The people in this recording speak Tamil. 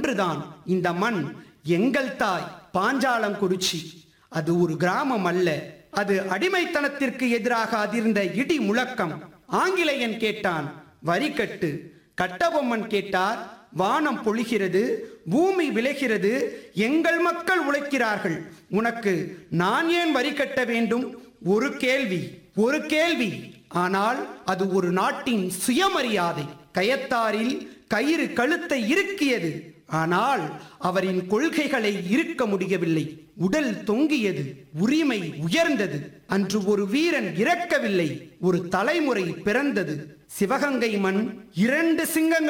ஒன்றுதான் இந்த மண் எங்கள் தாய் பாஞ்சாலங்குறிச்சி அது ஒரு கிராமம் அல்ல அது அடிமைத்தனத்திற்கு எதிராக அதிர்ந்த இடி முழக்கம் ஆங்கிலேயன் கேட்டான் வரி கட்டு கட்டபொம்மன் கேட்டார் வானம் பொழிகிறது பூமி விளைகிறது எங்கள் மக்கள் உழைக்கிறார்கள் உனக்கு நான் ஏன் வரி கட்ட வேண்டும் ஒரு கேள்வி ஒரு கேள்வி ஆனால் அது ஒரு நாட்டின் சுயமரியாதை கயத்தாரில் கயிறு கழுத்தை இறுக்கியது ஆனால் அவரின் கொள்கைகளை இருக்க முடியவில்லை உடல் தொங்கியது உரிமை உயர்ந்தது அன்று ஒரு வீரன் இறக்கவில்லை ஒரு தலைமுறை பிறந்தது சிவகங்கை மண் இரண்டு சிங்கங்கள்